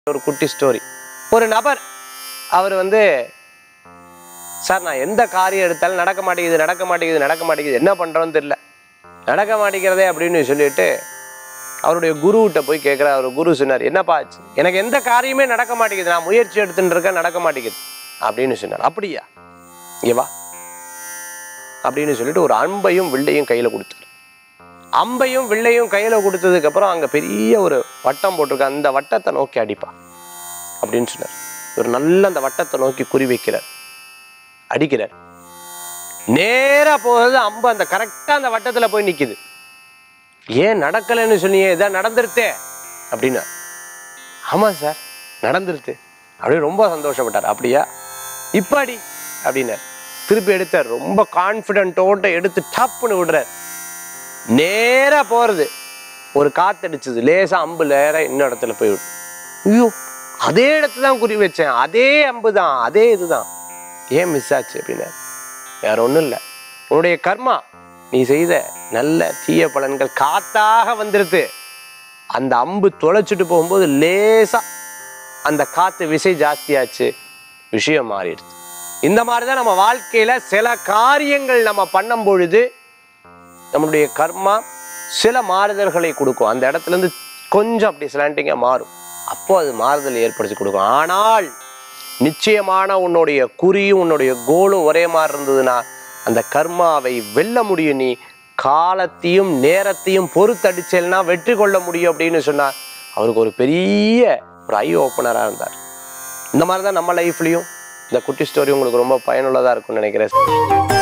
ஒரு குட்டி ஸ்டோரி ஒரு நபர் அவர் வந்து சார் நான் எந்த காரியம் எடுத்தாலும் நடக்க மாட்டேங்குது நடக்க மாட்டேங்குது நடக்க மாட்டேங்குது என்ன பண்ணுறோன்னு தெரியல நடக்க மாட்டேங்கிறதே அப்படின்னு சொல்லிட்டு அவருடைய குருகிட்ட போய் கேட்குற அவர் குரு சொன்னார் என்னப்பா ஆச்சு எனக்கு எந்த காரியமே நடக்க மாட்டேங்குது நான் முயற்சி எடுத்துட்டு இருக்கேன் நடக்க மாட்டேங்குது அப்படின்னு சொன்னார் அப்படியா இங்கே வா அப்படின்னு சொல்லிட்டு ஒரு அம்பையும் வில்லையும் கையில் கொடுத்தாரு அம்பையும் வில்லையும் கையில் கொடுத்ததுக்கப்புறம் அங்கே பெரிய ஒரு வட்டம் போட்டிருக்க அந்த வட்டத்தை நோக்கி அடிப்பா அப்படின்னு சொன்னார் ஒரு நல்ல அந்த வட்டத்தை நோக்கி குறி வைக்கிறார் அடிக்கிறார் நேரா போகிறது அம்பு அந்த கரெக்டாக அந்த வட்டத்தில் போய் நிற்கிது ஏன் நடக்கலைன்னு சொன்னீங்க இதான் நடந்துருத்தே அப்படின்னா ஆமாம் சார் நடந்துருத்து அப்படியே ரொம்ப சந்தோஷப்பட்டார் அப்படியா இப்போ அடி அப்படின்னார் திருப்பி எடுத்தார் ரொம்ப கான்ஃபிடென்ட்டோட எடுத்து டப்புன்னு விடுறார் நேரா போகிறது ஒரு காத்தடிச்சது லேசா அம்பு நேரா இன்னும் இடத்துல போய் விடு ஐயோ அதே இடத்துல தான் குறி வச்சேன் அதே அம்பு தான் அதே இதுதான் ஏன் மிஸ் ஆச்சு அப்படின்னா வேற ஒன்றும் இல்லை உன்னுடைய கர்மா நீ செய்த நல்ல தீய பலன்கள் காத்தாக வந்துருது அந்த அம்பு தொலைச்சிட்டு போகும்போது லேசா அந்த காத்து விசை ஜாஸ்தியாச்சு விஷயம் மாறிடுது இந்த மாதிரி தான் நம்ம வாழ்க்கையில சில காரியங்கள் நம்ம பண்ணும் பொழுது நம்மளுடைய கர்மா சில மாறுதல்களை கொடுக்கும் அந்த இடத்துல இருந்து கொஞ்சம் அப்படி ஸ்லாண்டிங்கா மாறும் அப்போ அது மாறுதல் ஏற்படுத்தி கொடுக்கும் ஆனால் நிச்சயமான உன்னுடைய குறியும் உன்னுடைய கோலும் ஒரே மாதிரி இருந்ததுன்னா அந்த கர்மாவை வெல்ல முடியும் நீ காலத்தையும் நேரத்தையும் பொறுத்தடிச்சல்னா வெற்றி கொள்ள முடியும் அப்படின்னு சொன்னார் அவருக்கு ஒரு பெரிய ஒரு ஐ ஓப்பனராக இருந்தார் இந்த மாதிரி தான் நம்ம லைஃப்லையும் இந்த குட்டி ஸ்டோரி உங்களுக்கு ரொம்ப பயனுள்ளதாக இருக்கும்னு நினைக்கிறேன்